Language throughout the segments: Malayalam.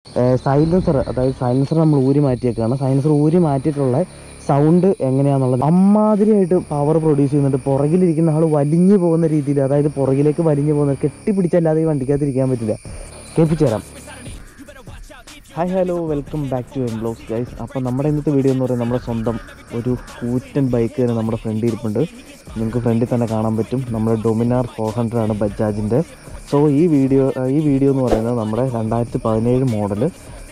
സൈലൻസർ അതായത് സൈലൻസർ നമ്മൾ ഊരി മാറ്റിയേക്കാണ് സൈലൻസർ ഊരി മാറ്റിയിട്ടുള്ള സൗണ്ട് എങ്ങനെയാണെന്നുള്ളത് അമ്മാതിരിയായിട്ട് പവർ പ്രൊഡ്യൂസ് ചെയ്യുന്നുണ്ട് പുറകിലിരിക്കുന്ന ആൾ വലിഞ്ഞു പോകുന്ന രീതിയിൽ അതായത് പുറകിലേക്ക് വലിഞ്ഞു പോകുന്ന കെട്ടിപ്പിടിച്ചല്ലാതെ ഈ വണ്ടിക്കകത്തിരിക്കാൻ പറ്റില്ല കേൾപ്പിച്ചു തരാം hi hello welcome back to M blogs guys അപ്പോൾ നമ്മുടെ ഇന്നത്തെ വീഡിയോ എന്ന് പറയുന്നത് നമ്മുടെ സ്വന്തം ഒരു കൂറ്റൻ ബൈക്ക് തന്നെ നമ്മുടെ ഫ്രണ്ടിൽ ഇരിപ്പുണ്ട് നിങ്ങൾക്ക് ഫ്രണ്ടിൽ തന്നെ കാണാൻ പറ്റും നമ്മുടെ ഡൊമിനാർ ഫോർ ഹൺഡ്രഡ് ആണ് ബജാജിൻ്റെ സോ ഈ വീഡിയോ ഈ വീഡിയോ എന്ന് പറയുന്നത് നമ്മുടെ രണ്ടായിരത്തി പതിനേഴ് മോഡൽ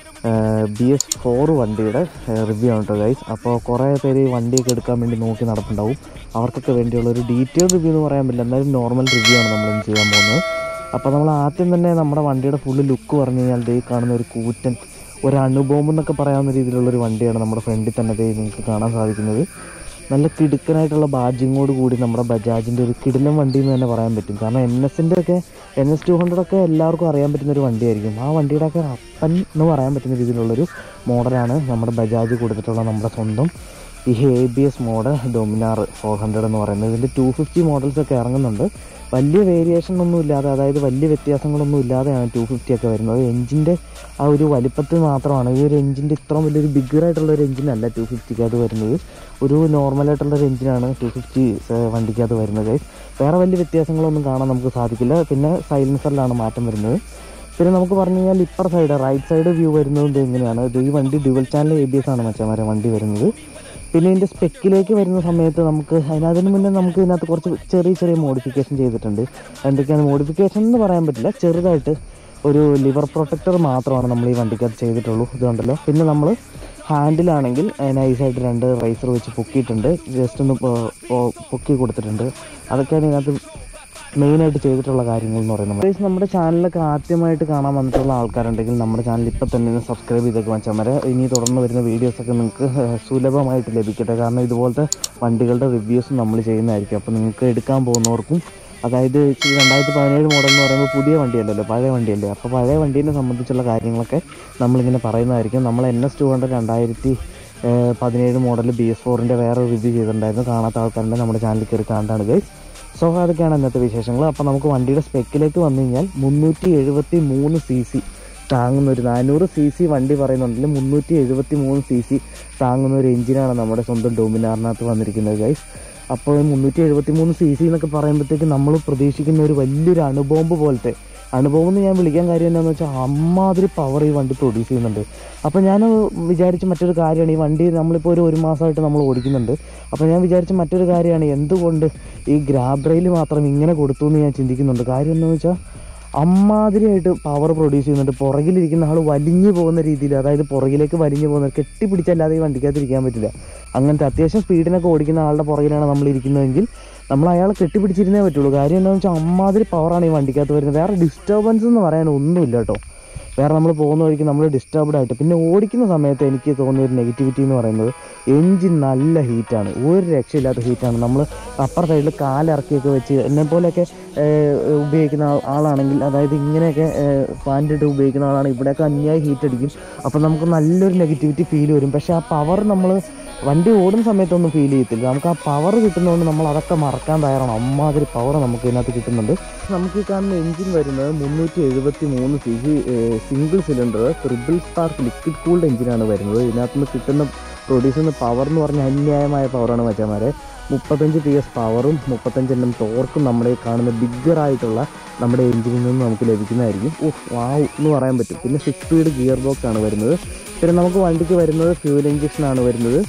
ബി എസ് ഫോർ വണ്ടിയുടെ റിവ്യൂ ആണ് കേട്ടോ ഗൈസ് അപ്പോൾ കുറേ പേര് ഈ വണ്ടിയൊക്കെ എടുക്കാൻ വേണ്ടി നോക്കി നടപ്പുണ്ടാവും അവർക്കൊക്കെ വേണ്ടിയുള്ള ഒരു ഡീറ്റെയിൽ റിവ്യൂ എന്ന് പറയാൻ പറ്റില്ല എന്നാലും നോർമൽ റിവ്യൂ ആണ് നമ്മൾ ഇന്ന് ചെയ്യാൻ പോകുന്നത് അപ്പോൾ നമ്മൾ ആദ്യം തന്നെ നമ്മുടെ വണ്ടിയുടെ ഫുള്ള് ലുക്ക് പറഞ്ഞു കഴിഞ്ഞാൽ ദേ കാണുന്ന ഒരു കൂറ്റൻ ഒരു അണുബോംബ് എന്നൊക്കെ പറയാവുന്ന രീതിയിലുള്ള ഒരു വണ്ടിയാണ് നമ്മുടെ ഫ്രണ്ടിൽ തന്നെ ദേ നിങ്ങൾക്ക് കാണാൻ സാധിക്കുന്നത് നല്ല കിടുക്കനായിട്ടുള്ള ബാഡ്ജിങ്ങോട് കൂടി നമ്മുടെ ബജാജിൻ്റെ ഒരു കിടിലം വണ്ടി എന്ന് തന്നെ പറയാൻ പറ്റും കാരണം എൻ എസിൻ്റെ ഒക്കെ എൻ എസ് ടു ഹൺഡ്രഡ് ഒക്കെ എല്ലാവർക്കും അറിയാൻ പറ്റുന്ന ഒരു വണ്ടിയായിരിക്കും ആ വണ്ടിയുടെ ഒക്കെ അപ്പൻ എന്ന് പറയാൻ പറ്റുന്ന രീതിയിലുള്ളൊരു മോഡലാണ് നമ്മുടെ ബജാജ് കൊടുത്തിട്ടുള്ള നമ്മുടെ സ്വന്തം ഈ A B S model Dominar four hundred എന്ന് പറയുന്നത് ഇതിൻ്റെ ടു ഫിഫ്റ്റി മോഡൽസ് ഒക്കെ ഇറങ്ങുന്നുണ്ട് വലിയ വേരിയേഷൻ ഒന്നും ഇല്ലാതെ അതായത് വലിയ വ്യത്യാസങ്ങളൊന്നും ഇല്ലാതെയാണ് ടു ഫിഫ്റ്റി ഒക്കെ വരുന്നത് എഞ്ചിൻ്റെ ആ ഒരു വലിപ്പത്തിൽ മാത്രമാണ് ഈ ഒരു എഞ്ചിൻ്റെ ഇത്രയും വലിയൊരു ബിഗറായിട്ടുള്ള ഒരു എഞ്ചിനല്ല ടു ഫിഫ്റ്റിക്കകത്ത് വരുന്നത് ഒരു നോർമലായിട്ടുള്ള ഒരു എഞ്ചിനാണ് ടു ഫിഫ്റ്റി വണ്ടിക്കകത്ത് വരുന്നത് വേറെ വലിയ വ്യത്യാസങ്ങളൊന്നും കാണാൻ നമുക്ക് സാധിക്കില്ല പിന്നെ സൈലൻസറിലാണ് മാറ്റം വരുന്നത് പിന്നെ നമുക്ക് പറഞ്ഞു കഴിഞ്ഞാൽ upper side right side view വരുന്നത് ഇത് എങ്ങനെയാണ് ഇത് ഈ വണ്ടി dual channel A B S ആണ് മച്ചാമാരെ വണ്ടി വരുന്നത് പിന്നെ ഇതിൻ്റെ സ്പെക്കിലേക്ക് വരുന്ന സമയത്ത് നമുക്ക് അതിനതിന് മുന്നേ നമുക്ക് ഇതിനകത്ത് കുറച്ച് ചെറിയ ചെറിയ മോഡിഫിക്കേഷൻ ചെയ്തിട്ടുണ്ട് എന്തൊക്കെയാണ് മോഡിഫിക്കേഷൻ എന്ന് പറയാൻ പറ്റില്ല ചെറുതായിട്ട് ഒരു ലിവർ പ്രൊട്ടക്ടർ മാത്രമാണ് നമ്മൾ ഈ വണ്ടിക്കകത്ത് ചെയ്തിട്ടുള്ളൂ ഇതുണ്ടല്ലോ പിന്നെ നമ്മൾ ഹാൻഡിലാണെങ്കിൽ നൈസായിട്ട് രണ്ട് റൈസർ വെച്ച് പൊക്കിയിട്ടുണ്ട് ജസ്റ്റ് ഒന്ന് പൊ- പൊ- പൊക്കി കൊടുത്തിട്ടുണ്ട് അതൊക്കെയാണ് ഇതിനകത്ത് മെയിനായിട്ട് ചെയ്തിട്ടുള്ള കാര്യങ്ങൾ എന്ന് പറയുന്നത് Guys, നമ്മുടെ ചാനലൊക്കെ ആദ്യമായിട്ട് കാണാൻ വന്നിട്ടുള്ള ആൾക്കാരുണ്ടെങ്കിൽ നമ്മുടെ ചാനൽ ഇപ്പം തന്നെ ഒന്ന് സബ്സ്ക്രൈബ് ചെയ്തൊക്കെ വെച്ചാൽ മതി ഇനി തുടർന്ന് വരുന്ന വീഡിയോസൊക്കെ നിങ്ങൾക്ക് ഏഹ്, സുലഭമായിട്ട് ലഭിക്കട്ടെ കാരണം ഇതുപോലത്തെ വണ്ടികളുടെ റിവ്യൂസും നമ്മൾ ചെയ്യുന്നതായിരിക്കും അപ്പോൾ നിങ്ങൾക്ക് എടുക്കാൻ പോകുന്നവർക്കും അതായത് ഈ രണ്ടായിരത്തി പതിനേഴ് മോഡൽ എന്ന് പറയുമ്പോൾ പുതിയ വണ്ടിയല്ലല്ലോ പഴയ വണ്ടിയല്ലേ അപ്പോൾ പഴയ വണ്ടീനെ സംബന്ധിച്ചുള്ള കാര്യങ്ങളൊക്കെ നമ്മളിങ്ങനെ പറയുന്നതായിരിക്കും നമ്മൾ എൻ എസ് ടു ഹൺഡ്രഡ് രണ്ടായിരത്തി ഏഹ്, പതിനേഴ് മോഡൽ ബി എസ് ഫോറിൻ്റെ വേറെ റിവ്യൂ ചെയ്തിട്ടുണ്ടായിരുന്നു കാണാത്ത ആൾക്കാരുടെ നമ്മുടെ ചാനലിൽ കയറി കാണാണ്ടാണ് ഗൈസ് സോ അതൊക്കെയാണ് ഇന്നത്തെ വിശേഷങ്ങൾ അപ്പോൾ നമുക്ക് വണ്ടിയുടെ സ്പെക്കിലേക്ക് വന്നു കഴിഞ്ഞാൽ മുന്നൂറ്റി എഴുപത്തി മൂന്ന് സി സി താങ്ങുന്ന ഒരു നാനൂറ് സി സി വണ്ടി പറയുന്നുണ്ടെങ്കിൽ മുന്നൂറ്റി എഴുപത്തി മൂന്ന് സി സി താങ്ങുന്ന ഒരു എഞ്ചിനാണ് നമ്മുടെ സ്വന്തം ഡൊമിനാറിനകത്ത് വന്നിരിക്കുന്നത് ഗൈസ് അപ്പോൾ മുന്നൂറ്റി എഴുപത്തി മൂന്ന് സി സി എന്നൊക്കെ പറയുമ്പോഴത്തേക്ക് നമ്മൾ പ്രതീക്ഷിക്കുന്ന ഒരു വലിയൊരു അണുബോംബ് പോലത്തെ അണുബോംബ് എന്ന് ഞാൻ വിളിക്കാൻ കാര്യം എന്താണെന്ന് വെച്ചാൽ അമ്മാതിരി പവർ ഈ വണ്ടി പ്രൊഡ്യൂസ് ചെയ്യുന്നുണ്ട് അപ്പോൾ ഞാൻ വിചാരിച്ച മറ്റൊരു കാര്യമാണ് ഈ വണ്ടി നമ്മളിപ്പോൾ ഒരു ഒരു മാസമായിട്ട് നമ്മൾ ഓടിക്കുന്നുണ്ട് അപ്പോൾ ഞാൻ വിചാരിച്ച മറ്റൊരു കാര്യമാണ് എന്തുകൊണ്ട് ഈ ഗ്രാബ് റെയിൽ മാത്രം ഇങ്ങനെ കൊടുത്തു എന്ന് ഞാൻ ചിന്തിക്കുന്നുണ്ട് കാര്യം എന്താണെന്ന് വെച്ചാൽ അമ്മാതിരിയായിട്ട് പവർ പ്രൊഡ്യൂസ് ചെയ്യുന്നുണ്ട് പുറകിലിരിക്കുന്ന ആൾ വലിഞ്ഞു പോകുന്ന രീതിയിൽ അതായത് പുറകിലേക്ക് വലിഞ്ഞു പോകുന്ന കെട്ടിപ്പിടിച്ചല്ലാതെ ഈ വണ്ടിക്കകത്തിരിക്കാൻ പറ്റില്ല അങ്ങനത്തെ അത്യാവശ്യം സ്പീഡിനൊക്കെ ഓടിക്കുന്ന ആളുടെ പുറകിലാണ് നമ്മൾ ഇരിക്കുന്നതെങ്കിൽ നമ്മൾ അയാളെ കെട്ടിപ്പിടിച്ചിരുന്നേ പറ്റുള്ളൂ കാര്യം എന്താണെന്ന് വെച്ചാൽ അമ്മാതിരി പവറാണ് ഈ വണ്ടിക്കകത്ത് വരുന്നത് വേറെ ഡിസ്റ്റർബൻസ് എന്ന് പറയാൻ ഒന്നുമില്ല കേട്ടോ വേറെ നമ്മൾ പോകുന്ന വഴിക്ക് നമ്മൾ ഡിസ്റ്റർബ്ഡ് ആയിട്ട് പിന്നെ ഓടിക്കുന്ന സമയത്ത് എനിക്ക് തോന്നിയ ഒരു നെഗറ്റിവിറ്റി എന്ന് പറയുന്നത് എൻജിൻ നല്ല ഹീറ്റാണ് ഒരു രക്ഷയില്ലാത്ത ഹീറ്റാണ് നമ്മൾ അപ്പർ സൈഡിൽ കാലിറക്കിയൊക്കെ വെച്ച് എന്നെ പോലെയൊക്കെ ഏഹ്, ഉപയോഗിക്കുന്ന ആൾ- ആളാണെങ്കിൽ അതായത് ഇങ്ങനെയൊക്കെ ഫാനിട്ട് ഉപയോഗിക്കുന്ന ആളാണ് ഇവിടെയൊക്കെ അന്യായ ഹീറ്റ് അടിക്കും അപ്പോൾ നമുക്ക് നല്ലൊരു നെഗറ്റിവിറ്റി ഫീൽ വരും പക്ഷേ ആ പവർ നമ്മൾ വണ്ടി ഓടുന്ന സമയത്തൊന്നും ഫീൽ ചെയ്യത്തില്ല നമുക്ക് ആ പവർ കിട്ടുന്നതുകൊണ്ട് നമ്മൾ അതൊക്കെ മറക്കാൻ തയ്യാറാണ് അമ്മാതിരി പവർ നമുക്ക് ഇതിനകത്ത് കിട്ടുന്നുണ്ട് നമുക്ക് ഈ കാണുന്ന എഞ്ചിൻ വരുന്നത് മുന്നൂറ്റി എഴുപത്തി മൂന്ന് C G single cylinder triple spark liquid cooled എഞ്ചിനാണ് വരുന്നത് ഇതിനകത്ത് നിന്ന് കിട്ടുന്ന പ്രൊഡ്യൂസ് ചെയ്യുന്ന പവർ എന്ന് പറഞ്ഞാൽ അന്യായമായ പവറാണ് മച്ചാമാരെ മുപ്പത്തഞ്ച് പി എസ് പവറും മുപ്പത്തഞ്ച് എണ്ണം ടോർക്കും നമ്മുടെ ഈ കാണുന്ന ബിഗ്ഗറായിട്ടുള്ള നമ്മുടെ എഞ്ചിനിൽ നിന്ന് നമുക്ക് ലഭിക്കുന്നതായിരിക്കും ഓഹ് വാവ് എന്ന് പറയാൻ പറ്റും പിന്നെ സിക്സ് സ്പീഡ് ഗിയർ ബോക്സ് ആണ് വരുന്നത് പിന്നെ നമുക്ക് വണ്ടിക്ക് വരുന്നത് ഫ്യൂൽ ഇഞ്ചക്ഷൻ ആണ് വരുന്നത്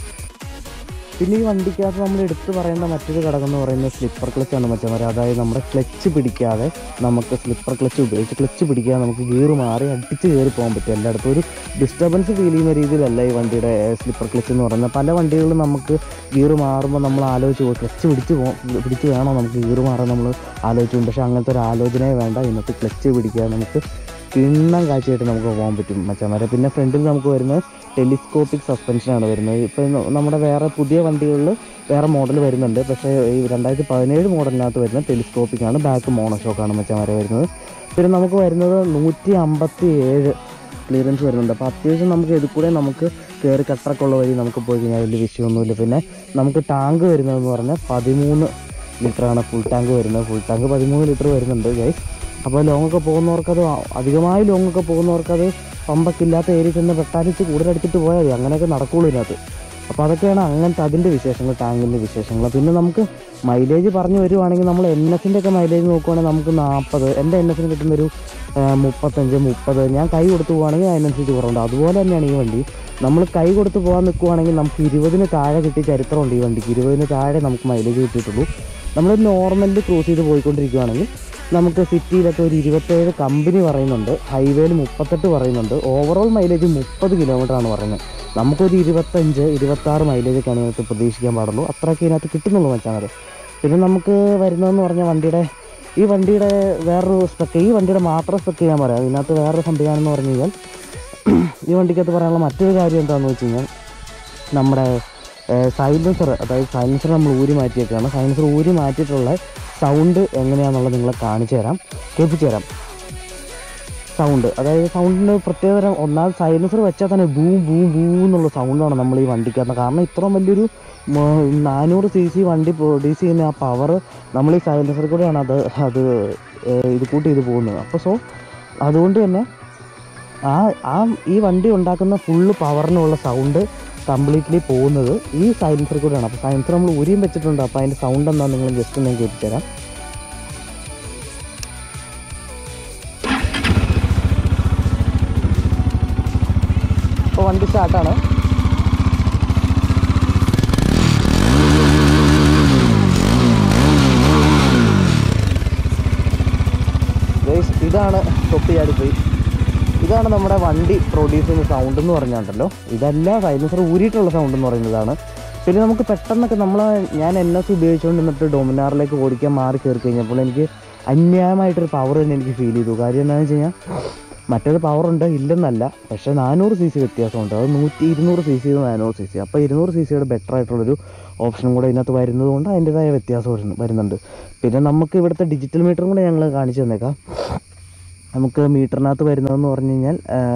പിന്നെ ഈ വണ്ടിക്കകത്ത് നമ്മൾ എടുത്തു പറയേണ്ട മറ്റൊരു ഘടകം എന്ന് പറയുന്നത് സ്ലിപ്പർ ക്ലച്ച് ആണ് മച്ചന്മാരെ അതായത് നമ്മുടെ ക്ലച്ച് പിടിക്കാതെ നമുക്ക് സ്ലിപ്പർ ക്ലച്ച് ഉപയോഗിച്ച് ക്ലച്ച് പിടിക്കാതെ നമുക്ക് ഗിയർ മാറി അടിച്ച് കയറി പോകാൻ പറ്റും എല്ലായിടത്തും ഒരു ഡിസ്റ്റർബൻസ് ഫീൽ ചെയ്യുന്ന രീതിയിലല്ല ഈ വണ്ടിയുടെ സ്ലിപ്പർ ക്ലച്ച് എന്ന് പറയുന്നത് പല വണ്ടികളിലും നമുക്ക് ഗിയർ മാറുമ്പോൾ നമ്മൾ ആലോചിച്ച് പോകും ക്ലച്ച് പിടിച്ച് പോ പിടിച്ച് വേണോ നമുക്ക് ഗിയർ മാറാൻ നമ്മൾ ആലോചിച്ചു പോകും പക്ഷേ അങ്ങനത്തെ ഒരു ആലോചനയെ വേണ്ട ഇന്നത്തെ ക്ലച്ച് പിടിക്കാതെ നമുക്ക് കിണ്ണം കാഴ്ചയായിട്ട് നമുക്ക് പോകാൻ പറ്റും മച്ചന്മാരെ പിന്നെ ഫ്രണ്ടിൽ നമുക്ക് വരുന്നത് ടെലിസ്കോപ്പിക് സസ്പെൻഷനാണ് വരുന്നത് ഇപ്പോൾ നമ്മുടെ വേറെ പുതിയ വണ്ടികളിൽ വേറെ മോഡൽ വരുന്നുണ്ട് പക്ഷേ ഈ രണ്ടായിരത്തി പതിനേഴ് മോഡലിനകത്ത് വരുന്ന ടെലിസ്കോപ്പിക് ആണ് ബാക്ക് മോണോഷോക്കാണ് മച്ചന്മാരെ വരുന്നത് പിന്നെ നമുക്ക് വരുന്നത് നൂറ്റി അമ്പത്തി ഏഴ് ക്ലിയറൻസ് വരുന്നുണ്ട് അപ്പോൾ അത്യാവശ്യം നമുക്ക് ഇതിൽ കൂടെ നമുക്ക് കയറി കട്ടറൊക്കെ ഉള്ള വഴി നമുക്ക് പോയി കഴിഞ്ഞാൽ വലിയ വിഷയമൊന്നുമില്ല പിന്നെ നമുക്ക് ടാങ്ക് വരുന്നതെന്ന് പറഞ്ഞാൽ പതിമൂന്ന് ലിറ്ററാണ് ഫുൾ ടാങ്ക് വരുന്നത് ഫുൾ ടാങ്ക് പതിമൂന്ന് ലിറ്റർ വരുന്നുണ്ട് ഗൈസ് അപ്പോൾ ലോങ് ഒക്കെ പോകുന്നവർക്കത് അധികമായി ലോങ് ഒക്കെ പോകുന്നവർക്കത് പമ്പൊക്കെ ഇല്ലാത്ത ഏരിയ ചെന്ന് പെട്ടാലിച്ച് കൂടുതലടിച്ചിട്ട് പോയാൽ മതി അങ്ങനെയൊക്കെ നടക്കുള്ളൂ ഇതിനകത്ത് അപ്പോൾ അതൊക്കെയാണ് അങ്ങനത്തെ അതിൻ്റെ വിശേഷങ്ങൾ ടാങ്കിൻ്റെ വിശേഷങ്ങൾ പിന്നെ നമുക്ക് മൈലേജ് പറഞ്ഞു വരുവാണെങ്കിൽ നമ്മൾ എൻ എസിൻ്റെ ഒക്കെ മൈലേജ് നോക്കുവാണെങ്കിൽ നമുക്ക് നാൽപ്പത് എൻ്റെ എൻ എസിന് കിട്ടുന്നൊരു ആ, മുപ്പത്തഞ്ച് മുപ്പത് ഞാൻ കൈ കൊടുത്ത് പോവുകയാണെങ്കിൽ അതിനനുസരിച്ച് കുറവുണ്ട് അതുപോലെ തന്നെയാണ് ഈ വണ്ടി നമ്മൾ കൈ കൊടുത്ത് പോകാൻ നിൽക്കുവാണെങ്കിൽ നമുക്ക് ഇരുപതിന് താഴെ കിട്ടിയ ചരിത്രമുണ്ട് ഈ വണ്ടിക്ക് ഇരുപതിന് താഴെ നമുക്ക് മൈലേജ് കിട്ടിയിട്ടുള്ളൂ നമ്മൾ നോർമലിൽ ക്രൂസ് ചെയ്ത് പോയിക്കൊണ്ടിരിക്കുകയാണെങ്കിൽ നമുക്ക് സിറ്റിയിലൊക്കെ ഒരു ഇരുപത്തേഴ് കമ്പനി പറയുന്നുണ്ട് ഹൈവേയിൽ മുപ്പത്തെട്ട് പറയുന്നുണ്ട് ഓവറോൾ മൈലേജ് മുപ്പത് കിലോമീറ്റർ ആണ് പറയുന്നത് നമുക്കൊരു ഇരുപത്തഞ്ച് ഇരുപത്താറ് മൈലേജൊക്കെയാണ് ഇതിനകത്ത് പ്രതീക്ഷിക്കാൻ പാടുള്ളൂ അത്രയൊക്കെ ഇതിനകത്ത് കിട്ടുന്നുള്ളൂ വെച്ചാൽ പിന്നെ നമുക്ക് വരുന്നതെന്ന് പറഞ്ഞാൽ വണ്ടിയുടെ ഈ വണ്ടിയുടെ വേറൊരു സ്പെക്ക് ഈ വണ്ടിയുടെ മാത്രം സ്പെക്ക് ഞാൻ പറയാം ഇതിനകത്ത് വേറൊരു സംവിധാനം എന്ന് പറഞ്ഞു കഴിഞ്ഞാൽ ഈ വണ്ടിക്കകത്ത് പറയാനുള്ള മറ്റൊരു കാര്യം എന്താണെന്ന് വെച്ച് കഴിഞ്ഞാൽ നമ്മുടെ സൈലൻസർ അതായത് സൈലൻസർ നമ്മൾ ഊരി മാറ്റിയേക്കാണ് സൈലൻസർ ഊരി മാറ്റിയിട്ടുള്ള സൗണ്ട് എങ്ങനെയാണെന്നുള്ളത് നിങ്ങളെ കാണിച്ചു തരാം കേൾപ്പിച്ചു തരാം സൗണ്ട് അതായത് സൗണ്ടിന് പ്രത്യേകതരം ഒന്നാമത് സൈലൻസർ വെച്ചാൽ തന്നെ ബൂം ബൂം ബൂ എന്നുള്ള സൗണ്ടാണ് നമ്മൾ ഈ വണ്ടിക്കകത്ത് കാരണം ഇത്രയും വലിയൊരു മ- നാനൂറ് സി സി വണ്ടി പ്രൊഡ്യൂസ് ചെയ്യുന്ന ആ പവർ നമ്മൾ ഈ സൈലൻസർ കൂടെയാണ് അത് അത് ഏഹ് ഇത് കൂട്ടി ഇത് പോകുന്നത് അപ്പോൾ സോ അതുകൊണ്ട് തന്നെ ആ ആ ഈ വണ്ടി ഉണ്ടാക്കുന്ന ഫുള്ള് പവറിനുള്ള സൗണ്ട് കംപ്ലീറ്റ്ലി പോകുന്നത് ഈ സൈലൻസർ കൂടെയാണ് അപ്പോൾ സൈലൻസർ നമ്മൾ ഉരിയും വെച്ചിട്ടുണ്ട് അപ്പോൾ അതിൻ്റെ സൗണ്ട് എന്താ നിങ്ങൾ ജസ്റ്റ് ഞാൻ കേൾപ്പിച്ചു തരാം ഇപ്പോൾ വണ്ടി സ്റ്റാർട്ടാണ് ഗൈസ് ഇതാണ് തൊപ്പിയാടിപ്പോയി ഇതാണ് നമ്മുടെ വണ്ടി പ്രൊഡ്യൂസ് ചെയ്യുന്ന സൗണ്ട് എന്ന് പറഞ്ഞാണ്ടല്ലോ ഇതല്ല സൈലൻസർ ഊരിയിട്ടുള്ള സൗണ്ട് എന്ന് പറയുന്നതാണ് പിന്നെ നമുക്ക് പെട്ടെന്നൊക്കെ നമ്മൾ ഞാൻ എൻ എസ് ഉപയോഗിച്ചുകൊണ്ട് നിന്നിട്ട് ഡൊമിനാറിലേക്ക് ഓടിക്കാൻ മാറി കയറി കഴിഞ്ഞപ്പോൾ എനിക്ക് അന്യായമായിട്ടൊരു പവർ തന്നെ എനിക്ക് ഫീൽ ചെയ്തു കാര്യം എന്താണെന്ന് വെച്ച് കഴിഞ്ഞാൽ മറ്റൊരു പവർ ഉണ്ട് ഇല്ലെന്നല്ല പക്ഷേ നാനൂറ് സി സി വ്യത്യാസമുണ്ട് അത് നൂറ്റി ഇരുന്നൂറ് സി സി നാനൂറ് സി സി അപ്പോൾ ഇരുന്നൂറ് സി സിയുടെ ബെറ്റർ ആയിട്ടുള്ളൊരു ഓപ്ഷനും കൂടെ ഇതിനകത്ത് വരുന്നത് കൊണ്ട് അതിൻ്റെതായ വ്യത്യാസം വരുന്നു വരുന്നുണ്ട് പിന്നെ നമുക്ക് ഇവിടുത്തെ ഡിജിറ്റൽ മീറ്ററും കൂടെ ഞങ്ങൾ കാണിച്ചു തന്നേക്കാം നമുക്ക് മീറ്ററിനകത്ത് വരുന്നതെന്ന് പറഞ്ഞു കഴിഞ്ഞാൽ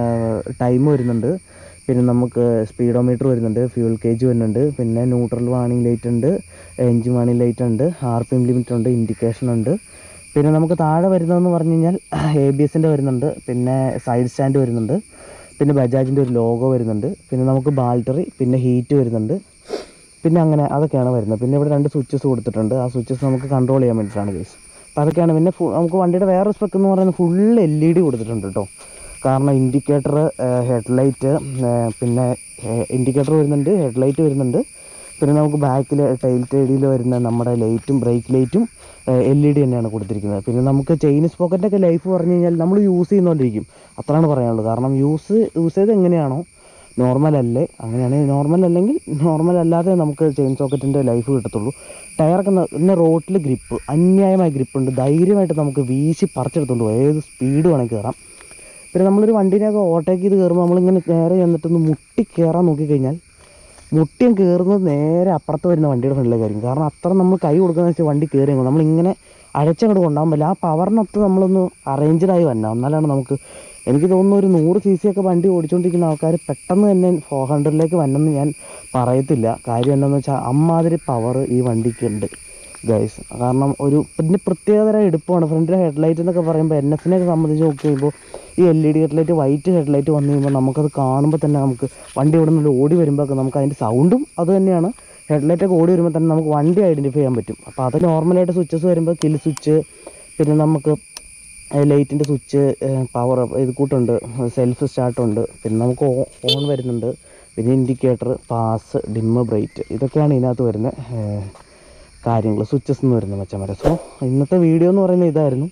ടൈം വരുന്നുണ്ട് പിന്നെ നമുക്ക് സ്പീഡോമീറ്റർ വരുന്നുണ്ട് ഫ്യൂൽ കേജ് വരുന്നുണ്ട് പിന്നെ ന്യൂട്രൽ വാണിംഗ് ലൈറ്റ് ഉണ്ട് എൻജിൻ വാണിംഗ് ലൈറ്റ് ഉണ്ട് ആർ പി എം ലിമിറ്റ് ഉണ്ട് ഇൻഡിക്കേഷൻ ഉണ്ട് പിന്നെ നമുക്ക് താഴെ വരുന്നതെന്ന് പറഞ്ഞു കഴിഞ്ഞാൽ എ ബി എസിൻ്റെ വരുന്നുണ്ട് പിന്നെ സൈഡ് സ്റ്റാൻഡ് വരുന്നുണ്ട് പിന്നെ ബജാജിൻ്റെ ഒരു ലോഗോ വരുന്നുണ്ട് പിന്നെ നമുക്ക് ബാറ്ററി പിന്നെ ഹീറ്റ് വരുന്നുണ്ട് പിന്നെ അങ്ങനെ അതൊക്കെയാണ് വരുന്നത് പിന്നെ ഇവിടെ രണ്ട് സ്വിച്ചസ് കൊടുത്തിട്ടുണ്ട് ആ സ്വിച്ചസ് നമുക്ക് കൺട്രോൾ ചെയ്യാൻ വേണ്ടിയിട്ടാണ് കേസ് അപ്പോൾ അതൊക്കെയാണ് പിന്നെ ഫു നമുക്ക് വണ്ടിയുടെ വേറെ സ്പെക്ക് എന്ന് പറയുന്നത് ഫുൾ എൽ ഇ ഡി കൊടുത്തിട്ടുണ്ട് കേട്ടോ കാരണം ഇൻഡിക്കേറ്റർ ഹെഡ്ലൈറ്റ് പിന്നെ ഇൻഡിക്കേറ്റർ വരുന്നുണ്ട് ഹെഡ്ലൈറ്റ് വരുന്നുണ്ട് പിന്നെ നമുക്ക് ബാക്കിൽ ടൈൽ ടൈഡിൽ വരുന്ന നമ്മുടെ ലൈറ്റും ബ്രേക്ക് ലൈറ്റും എൽ ഇ ഡി തന്നെയാണ് കൊടുത്തിരിക്കുന്നത് പിന്നെ നമുക്ക് ചെയിൻസ് പോക്കറ്റൊക്കെ ലൈഫ് പറഞ്ഞു കഴിഞ്ഞാൽ നമ്മൾ യൂസ് ചെയ്യുന്നോണ്ടിരിക്കും അത്രയാണ് പറയാനുള്ളത് കാരണം യൂസ് യൂസ് ചെയ്ത് എങ്ങനെയാണോ നോർമൽ അല്ലേ അങ്ങനെയാണെങ്കിൽ നോർമൽ അല്ലെങ്കിൽ നോർമൽ അല്ലാതെ നമുക്ക് ചെയിൻ സോക്കറ്റിൻ്റെ ലൈഫ് കിട്ടത്തുള്ളൂ ടയറൊക്കെ ന- പിന്നെ റോട്ടിൽ ഗ്രിപ്പ് അന്യായമായ ഗ്രിപ്പുണ്ട് ധൈര്യമായിട്ട് നമുക്ക് വീശി പറിച്ചെടുത്തുകൊണ്ട് പോകാം ഏത് സ്പീഡ് വേണമെങ്കിൽ കയറാം പിന്നെ നമ്മളൊരു വണ്ടീനെയൊക്കെ ഓവർടേക്ക് ചെയ്ത് കയറുമ്പോൾ നമ്മളിങ്ങനെ നേരെ ചെന്നിട്ടൊന്ന് മുട്ടി കയറാൻ നോക്കിക്കഴിഞ്ഞാൽ മുട്ടിയും കയറുന്നത് നേരെ അപ്പുറത്ത് വരുന്ന വണ്ടിയുടെ ഫ്രണ്ടിലേക്കായിരിക്കും കാരണം അത്ര നമ്മൾ കൈ കൊടുക്കുന്ന വെച്ചാൽ വണ്ടി കയറി നമ്മളിങ്ങനെ അഴച്ചങ്ങോട്ട് കൊണ്ടുപോകാൻ പറ്റില്ല ആ പവറിനൊത്ത് നമ്മളൊന്ന് അറേഞ്ച്ഡായി വരണം എന്നാലാണ് നമുക്ക് എനിക്ക് തോന്നുന്നു ഒരു നൂറ് സി സി ഒക്കെ വണ്ടി ഓടിച്ചുകൊണ്ടിരിക്കുന്ന ആൾക്കാർ പെട്ടെന്ന് തന്നെ ഫോർ ഹൺഡ്രഡിലേക്ക് വന്നെന്ന് ഞാൻ പറയത്തില്ല കാര്യം എന്താണെന്ന് വെച്ചാൽ അമ്മാതിരി പവർ ഈ വണ്ടിക്ക് ഉണ്ട് ഗൈസ് കാരണം ഒരു പിന്നെ പ്രത്യേകതരം എടുപ്പാണ് ഫ്രണ്ടിലെ ഹെഡ്ലൈറ്റ് എന്നൊക്കെ പറയുമ്പോൾ എൻ എസിനെയൊക്കെ സംബന്ധിച്ച് നോക്കി കഴിയുമ്പോൾ ഈ L E D headlight white headlight വന്നു കഴിയുമ്പോൾ നമുക്കത് കാണുമ്പോൾ തന്നെ നമുക്ക് വണ്ടി ഇവിടെ നിന്ന് ഓടി വരുമ്പോഴൊക്കെ നമുക്ക് അതിൻ്റെ സൗണ്ടും അത് തന്നെയാണ് ഹെഡ്ലൈറ്റ് ഒക്കെ ഓടി വരുമ്പോൾ തന്നെ നമുക്ക് വണ്ടി ഐഡൻറ്റിഫൈ ചെയ്യാൻ പറ്റും അപ്പോൾ അത് നോർമലായിട്ട് സ്വിച്ചസ് വരുമ്പോൾ കിൽ സ്വിച്ച് പിന്നെ നമുക്ക് ലൈറ്റിൻ്റെ സ്വിച്ച് പവർ ഇത് കൂട്ടുണ്ട് സെൽഫ് സ്റ്റാർട്ടുണ്ട് പിന്നെ നമുക്ക് ഓൺ വരുന്നുണ്ട് പിന്നെ ഇൻഡിക്കേറ്റർ പാസ് ഡിമ്മ് ബ്രൈറ്റ് ഇതൊക്കെയാണ് ഇതിനകത്ത് വരുന്ന കാര്യങ്ങൾ സ്വിച്ചസ് എന്ന് വരുന്നത് മച്ചന്മാരെ സോ ഇന്നത്തെ വീഡിയോ എന്ന് പറയുന്നത് ഇതായിരുന്നു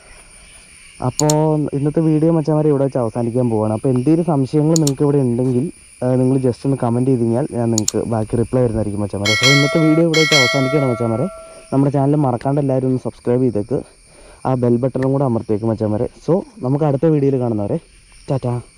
അപ്പോൾ ഇന്നത്തെ വീഡിയോ മച്ചന്മാരെ ഇവിടെ വെച്ച് അവസാനിക്കാൻ പോവുകയാണ് അപ്പോൾ എന്തെങ്കിലും സംശയങ്ങൾ നിങ്ങൾക്ക് ഇവിടെ ഉണ്ടെങ്കിൽ നിങ്ങൾ ജസ്റ്റ് ഒന്ന് കമൻറ്റ് ചെയ്ത് കഴിഞ്ഞാൽ ഞാൻ നിങ്ങൾക്ക് ബാക്കി റിപ്ലൈ വരുന്നതായിരിക്കും മച്ചന്മാരെ സോ ഇന്നത്തെ വീഡിയോ ഇവിടെ വെച്ച് അവസാനിക്കുകയാണ് മച്ചന്മാരെ നമ്മുടെ ചാനൽ മറക്കാണ്ട് എല്ലാവരും ഒന്ന് സബ്സ്ക്രൈബ് ചെയ്തേക്ക് ആ ബെൽ ബട്ടണും കൂടെ അമർത്തിയേക്കും മച്ചന്മാരെ സോ നമുക്ക് അടുത്ത വീഡിയോയിൽ കാണുന്നവരെ ടാറ്റാ